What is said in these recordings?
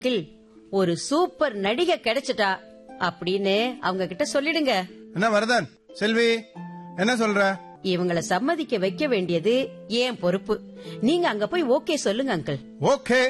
kill ஒரு super நடிகை கிடைச்சிட்டா அப்படின்னு அவங்க கிட்ட சொல்லிடுங்க என்ன வரதன் செல்வி என்ன சொல்ற இவங்கள சம்மதிக்க வைக்க வேண்டியது ஏன் பொறுப்பு நீங்க அங்க போய் ஓகே சொல்லுங்க அங்கிள் ஓகே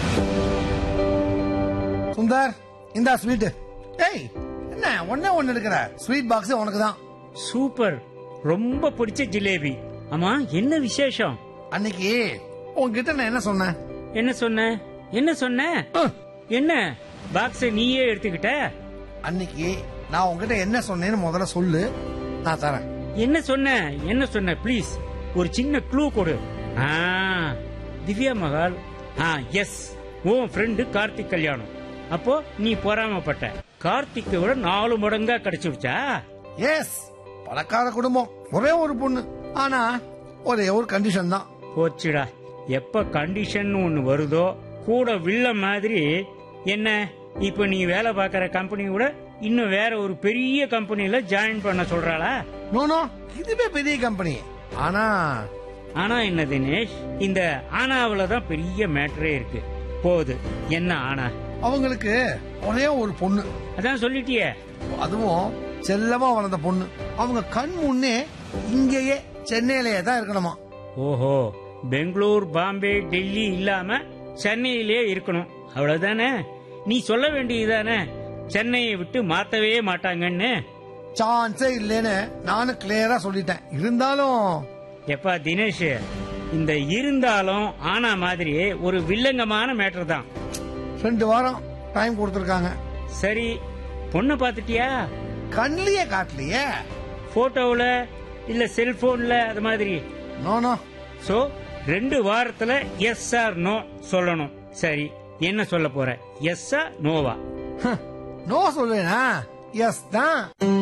சுந்தர் இந்தா ஸ்வீட் ஏய் என்ன ஒண்ணே ஒண்ணு எடுக்கிற ஸ்வீட் பாக்ஸ் உனக்கு தான் சூப்பர் ரொம்ப பிடிச்ச ஜிலேபி ஆமா என்ன விசேஷம் அன்னைக்கு உன்கிட்ட நான் என்ன சொன்னேன் என்ன சொன்ன என்ன சொன்ன என்ன பாக்ஸ நீயே எடுத்துக்கிட்ட அன்னைக்கு நான் உன்கிட்ட என்ன சொன்னேன்னு முதல்ல சொல்லு நான் தரேன் என்ன சொன்ன என்ன சொன்ன ப்ளீஸ் ஒரு சின்ன க்ளூ கொடு ஆ திவ்யா மகால் ஆ எஸ் உன் ஃப்ரெண்டு கார்த்திக் கல்யாணம் அப்போ நீ பொறாமப்பட்ட கார்த்திக்கை விட நாலு மடங்கா கிடைச்சிருச்சா எஸ் பணக்கார குடும்பம் ஒரே ஒரு பொண்ணு ஆனா ஒரே ஒரு கண்டிஷன் தான் போச்சுடா எப்ப கண்டிஷன் ஒன்னு வருதோ கூட வில்ல மாதிரி என்ன இப்ப நீ வேலை பார்க்கற கம்பெனி கூட இன்னும் வேற ஒரு பெரிய கம்பெனில ஜாயின் பண்ண சொல்றாளா நோ நோ இதுவே பெரிய கம்பெனி ஆனா ஆனா என்ன தினேஷ் இந்த ஆனாவில தான் பெரிய மேட்டரே இருக்கு போகுது என்ன ஆனா அவங்களுக்கு ஒரே ஒரு பொண்ணு அதான் சொல்லிட்டியே அதுவும் செல்லமா வளர்ந்த பொண்ணு அவங்க கண் முன்னே இங்கேயே சென்னையிலேயே தான் இருக்கணுமா ஓஹோ பெங்களூர் பாம்பே டெல்லி இல்லாம சென்னையிலே இருக்கணும் அவ்வளவுதானே நீ சொல்ல வேண்டியதுதானே சென்னையை விட்டு மாத்தவே மாட்டாங்கன்னு சான்ஸே இல்லைன்னு நானும் கிளியரா சொல்லிட்டேன் இருந்தாலும் எப்பா தினேஷ் இந்த இருந்தாலும் ஆனா மாதிரியே ஒரு வில்லங்கமான மேட்டர் தான் ரெண்டு வாரம் டைம் கொடுத்துருக்காங்க சரி பொண்ணை பாத்துட்டியா கண்ணிலேயே காட்டலையே போட்டோவுல இல்ல செல்போன்ல அது மாதிரி நோ நோ சோ ரெண்டு வாரத்துல எஸ் ஆர் நோ சொல்லணும் சரி என்ன சொல்ல போற எஸ்ஸா நோவா நோ சொல்லுவேனா எஸ் தான்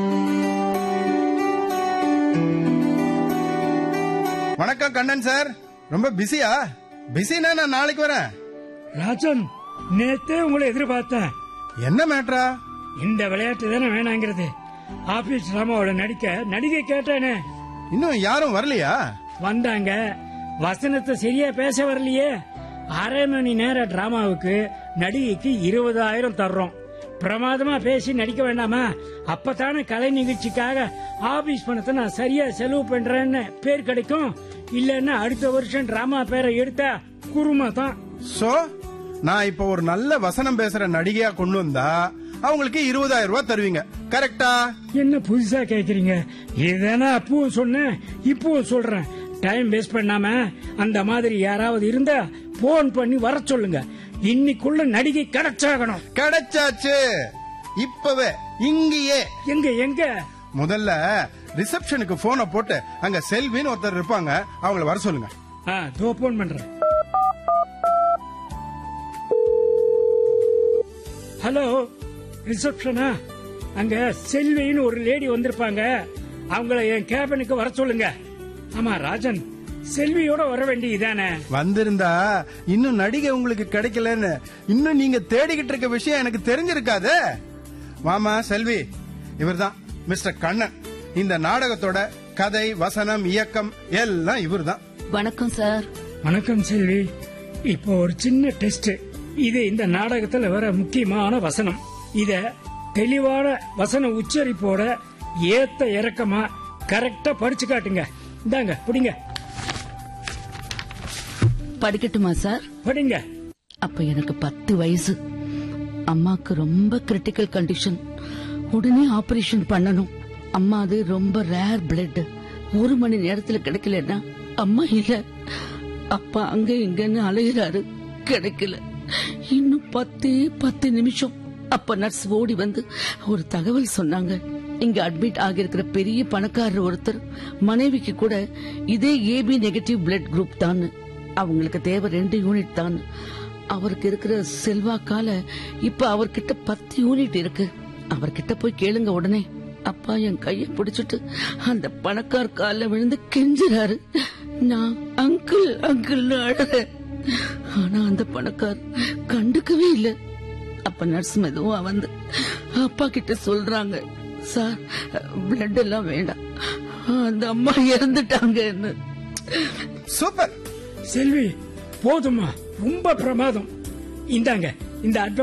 வணக்கம் கண்ணன் சார் ரொம்ப பிஸியா பிஸினா நான் நாளைக்கு வரேன் ராஜன் நேத்தே உங்களை எதிர்பார்த்தேன் என்ன மேட்ரா இந்த விளையாட்டு தானே வேணாங்கிறது ஆபீஸ் ராமாவோட நடிக்க நடிகை கேட்டானே இன்னும் யாரும் வரலையா வந்தாங்க வசனத்தை சரியா பேச வரலையே அரை மணி நேர டிராமாவுக்கு நடிகைக்கு இருபதாயிரம் தர்றோம் பிரமாதமா பேசி நடிக்க வேண்டாமா அப்பதானே கலை நிகழ்ச்சிக்காக ஆபீஸ் பணத்தை நான் சரியா செலவு பண்றேன்னு பேர் கிடைக்கும் இல்லன்னா அடுத்த வருஷம் டிராமா பேரை எடுத்தா குருமா தான் சோ நான் இப்ப ஒரு நல்ல வசனம் பேசுற நடிகையா கொண்டு வந்தா அவங்களுக்கு இருபதாயிரம் ரூபாய் தருவீங்க கரெக்டா என்ன புதுசா கேக்குறீங்க இதுதானே அப்பவும் சொன்னேன் இப்பவும் சொல்றேன் டைம் வேஸ்ட் பண்ணாம அந்த மாதிரி யாராவது இருந்தா போன் பண்ணி வர சொல்லுங்க இன்னைக்குள்ள நடிகை கிடைச்சாகணும் கிடைச்சாச்சு இப்பவே இங்கேயே எங்க எங்க முதல்ல ரிசப்ஷனுக்கு போனை போட்டு அங்க செல்வின்னு ஒருத்தர் இருப்பாங்க அவங்கள வர சொல்லுங்க ஆ தோ போன் பண்றேன் ஹலோ ரிசப்ஷனா அங்க செல்வின்னு ஒரு லேடி வந்திருப்பாங்க அவங்கள என் கேபினுக்கு வர சொல்லுங்க ஆமா ராஜன் செல்வியோட வர வேண்டியதானே வந்திருந்தா இன்னும் நடிகை உங்களுக்கு கிடைக்கலன்னு இன்னும் நீங்க தேடிக்கிட்டு இருக்க விஷயம் எனக்கு தெரிஞ்சிருக்காது வாமா செல்வி இவர்தான் மிஸ்டர் கண்ணன் இந்த நாடகத்தோட கதை வசனம் இயக்கம் எல்லாம் இவர்தான் வணக்கம் சார் வணக்கம் செல்வி இப்போ ஒரு சின்ன டெஸ்ட் இது இந்த நாடகத்துல வர முக்கியமான வசனம் இத தெளிவான வசன உச்சரிப்போட ஏத்த இறக்கமா கரெக்டா படிச்சு காட்டுங்க இந்தாங்க பிடிங்க படிக்கட்டுமா சார் படிங்க அப்ப எனக்கு பத்து வயசு அம்மாக்கு ரொம்ப கிரிட்டிக்கல் கண்டிஷன் உடனே ஆபரேஷன் பண்ணணும் அம்மா அது ரொம்ப ரேர் பிளட் ஒரு மணி நேரத்துல கிடைக்கலன்னா அம்மா இல்ல அப்பா அங்க இங்கன்னு அலைகிறாரு கிடைக்கல இன்னும் பத்தே பத்து நிமிஷம் அப்ப நர்ஸ் ஓடி வந்து ஒரு தகவல் சொன்னாங்க இங்க அட்மிட் ஆகியிருக்கிற பெரிய பணக்காரர் ஒருத்தர் மனைவிக்கு கூட இதே ஏபி நெகட்டிவ் பிளட் குரூப் தான் அவங்களுக்கு தேவை ரெண்டு யூனிட் தான் அவருக்கு இருக்கிற செல்வாக்கால இப்ப அவர்கிட்ட பத்து யூனிட் இருக்கு அவர்கிட்ட போய் கேளுங்க உடனே அப்பா என் கைய பிடிச்சிட்டு அந்த பணக்கார் கால்ல விழுந்து கெஞ்சுறாரு நான் அங்கிள் அங்கிள் அழறேன் ஆனா அந்த பணக்கார் கண்டுக்கவே இல்ல அப்ப நர்ஸ் மெதுவா வந்து அப்பா கிட்ட சொல்றாங்க சார் பிளட் எல்லாம் வேண்டாம் அந்த அம்மா இறந்துட்டாங்கன்னு சூப்பர் செல்வி போதுமா ரொம்ப பிரமாதம் இந்தாங்க இந்த